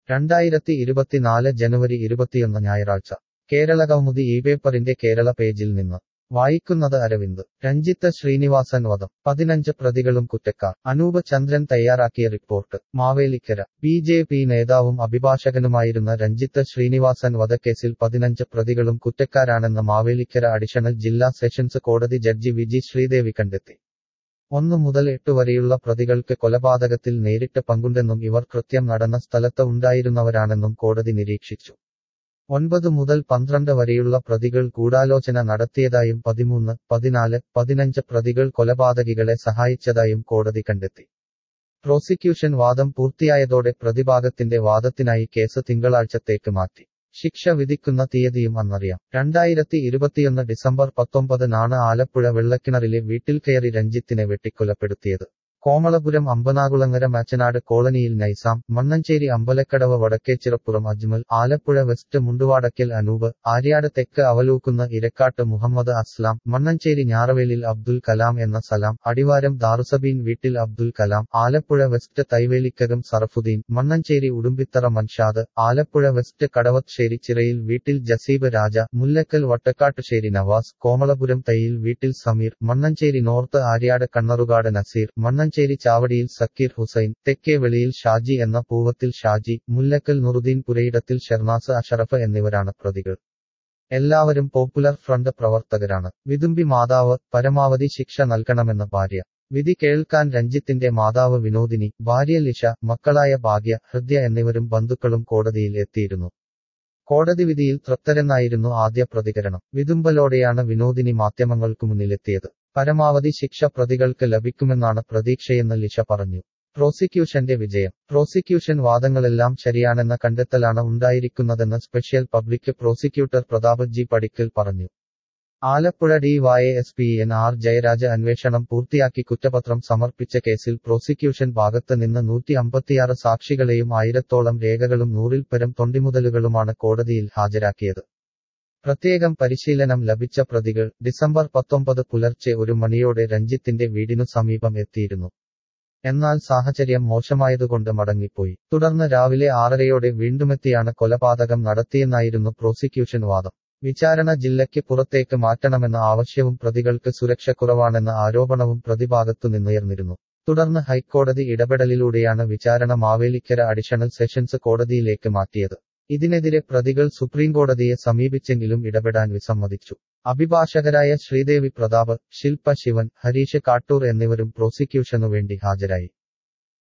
രണ്ടായിരത്തി ഇരുപത്തിനാല് ജനുവരി ഇരുപത്തിയൊന്ന് ഞായറാഴ്ച കേരള കൗമുദി ഈ പേപ്പറിന്റെ കേരള പേജിൽ നിന്ന് വായിക്കുന്നത് അരവിന്ദ് രഞ്ജിത്ത് ശ്രീനിവാസൻ വധം പതിനഞ്ച് പ്രതികളും കുറ്റക്കാർ അനൂപ് ചന്ദ്രൻ തയ്യാറാക്കിയ report Mavelikkara B J P നേതാവും അഭിഭാഷകനുമായിരുന്ന രഞ്ജിത്ത് ശ്രീനിവാസൻ വധക്കേസിൽ പതിനഞ്ച് പ്രതികളും കുറ്റക്കാരാണെന്ന് മാവേലിക്കര അഡീഷണൽ ജില്ലാ സെഷൻസ് കോടതി ജഡ്ജി വിജി ശ്രീദേവി കണ്ടെത്തി ഒന്നു മുതൽ എട്ട് വരെയുള്ള പ്രതികൾക്ക് കൊലപാതകത്തിൽ നേരിട്ട് പങ്കുണ്ടെന്നും ഇവർ കൃത്യം നടന്ന സ്ഥലത്ത് ഉണ്ടായിരുന്നവരാണെന്നും കോടതി നിരീക്ഷിച്ചു ഒൻപത് മുതൽ പന്ത്രണ്ട് വരെയുള്ള പ്രതികൾ ഗൂഢാലോചന നടത്തിയതായും പതിമൂന്ന് പതിനാല് പതിനഞ്ച് പ്രതികൾ കൊലപാതകികളെ സഹായിച്ചതായും കോടതി കണ്ടെത്തി പ്രോസിക്യൂഷൻ വാദം പൂർത്തിയായതോടെ പ്രതിഭാഗത്തിന്റെ വാദത്തിനായി കേസ് തിങ്കളാഴ്ചത്തേക്ക് മാറ്റി ശിക്ഷ വിധിക്കുന്ന തീയതിയും അന്നറിയാം രണ്ടായിരത്തി ഇരുപത്തിയൊന്ന് ഡിസംബർ പത്തൊമ്പതിനാണ് ആലപ്പുഴ വെള്ളക്കിണറിലെ വീട്ടിൽ കയറി രഞ്ജിത്തിനെ വെട്ടിക്കൊലപ്പെടുത്തിയത് കോമളപുരം അമ്പനാകുളങ്ങര മാച്ചനാട് കോളനിയിൽ നൈസാം മണ്ണഞ്ചേരി അമ്പലക്കടവ് വടക്കേച്ചിറപ്പുറം അജ്മൽ ആലപ്പുഴ വെസ്റ്റ് മുണ്ടുവാടക്കൽ അനൂപ് ആര്യാട് തെക്ക് അവലൂക്കുന്ന ഇരക്കാട്ട് മുഹമ്മദ് അസ്ലാം മണ്ണഞ്ചേരി ഞാറവേലിൽ അബ്ദുൽ കലാം എന്ന സലാം അടിവാരം ദാറുസബീൻ വീട്ടിൽ അബ്ദുൽ കലാം ആലപ്പുഴ വെസ്റ്റ് തൈവേലിക്കകം സറഫുദ്ദീൻ മണ്ണഞ്ചേരി ഉടുമ്പിത്തറ മൻഷാദ് ആലപ്പുഴ വെസ്റ്റ് കടവത്ശ്ശേരി ചിറയിൽ വീട്ടിൽ ജസീബ് രാജ മുല്ലക്കൽ വട്ടക്കാട്ടുശ്ശേരി നവാസ് കോമളപുരം തയ്യിൽ വീട്ടിൽ സമീർ മണ്ണഞ്ചേരി നോർത്ത് ആര്യാട് കണ്ണറുകാട് നസീർ മണ്ണ മണ്ണഞ്ചേരി ചാവടിയിൽ സക്കീർ ഹുസൈൻ തെക്കേ വെളിയിൽ ഷാജി എന്ന പൂവത്തിൽ ഷാജി മുല്ലക്കൽ നുറുദ്ദീൻ പുരയിടത്തിൽ ഷെർനാസ് അഷറഫ് എന്നിവരാണ് പ്രതികൾ എല്ലാവരും പോപ്പുലർ ഫ്രണ്ട് പ്രവർത്തകരാണ് വിതുമ്പി മാതാവ് പരമാവധി ശിക്ഷ നൽകണമെന്ന് ഭാര്യ വിധി കേൾക്കാൻ രഞ്ജിത്തിന്റെ മാതാവ് വിനോദിനി ഭാര്യ ലിഷ മക്കളായ ഭാഗ്യ ഹൃദ്യ എന്നിവരും ബന്ധുക്കളും കോടതിയിൽ എത്തിയിരുന്നു കോടതി വിധിയിൽ തൃപ്തരെന്നായിരുന്നു ആദ്യ പ്രതികരണം വിതുമ്പലോടെയാണ് വിനോദിനി മാധ്യമങ്ങൾക്കു മുന്നിലെത്തിയത് പരമാവധി ശിക്ഷ പ്രതികൾക്ക് ലഭിക്കുമെന്നാണ് പ്രതീക്ഷയെന്ന് ലിഷ പറഞ്ഞു പ്രോസിക്യൂഷന്റെ വിജയം പ്രോസിക്യൂഷൻ വാദങ്ങളെല്ലാം ശരിയാണെന്ന കണ്ടെത്തലാണ് ഉണ്ടായിരിക്കുന്നതെന്ന് special public prosecutor Prathap G Padickal പറഞ്ഞു Alappuzha D Y S P N R Jayaraja അന്വേഷണം പൂർത്തിയാക്കി കുറ്റപത്രം സമർപ്പിച്ച കേസിൽ പ്രോസിക്യൂഷൻ ഭാഗത്ത് നിന്ന് നൂറ്റി അമ്പത്തിയാറ് സാക്ഷികളെയും ആയിരത്തോളം രേഖകളും നൂറിൽ പരം തൊണ്ടിമുതലുകളുമാണ് കോടതിയിൽ ഹാജരാക്കിയത് പ്രത്യേകം പരിശീലനം ലഭിച്ച പ്രതികൾ ഡിസംബർ പത്തൊമ്പത് പുലർച്ചെ ഒരു മണിയോടെ രഞ്ജിത്തിന്റെ വീടിനു സമീപം എത്തിയിരുന്നു എന്നാൽ സാഹചര്യം മോശമായതുകൊണ്ട് മടങ്ങിപ്പോയി തുടർന്ന് രാവിലെ ആറരയോടെ വീണ്ടുമെത്തിയാണ് കൊലപാതകം നടത്തിയെന്നായിരുന്നു പ്രോസിക്യൂഷൻ വാദം വിചാരണ ജില്ലയ്ക്ക് പുറത്തേക്ക് മാറ്റണമെന്ന ആവശ്യവും പ്രതികൾക്ക് സുരക്ഷ കുറവാണെന്ന ആരോപണവും പ്രതിഭാഗത്തു നിന്നുയർന്നിരുന്നു തുടർന്ന് ഹൈക്കോടതി ഇടപെടലിലൂടെയാണ് വിചാരണ മാവേലിക്കര അഡീഷണൽ സെഷൻസ് കോടതിയിലേക്ക് മാറ്റിയത് ഇതിനെതിരെ പ്രതികൾ സുപ്രീംകോടതിയെ സമീപിച്ചെങ്കിലും ഇടപെടാൻ വിസമ്മതിച്ചു അഭിഭാഷകരായ ശ്രീദേവി പ്രതാപ് ശില്പ ശിവൻ ഹരീഷ് കാട്ടൂർ എന്നിവരും പ്രോസിക്യൂഷനു വേണ്ടി ഹാജരായി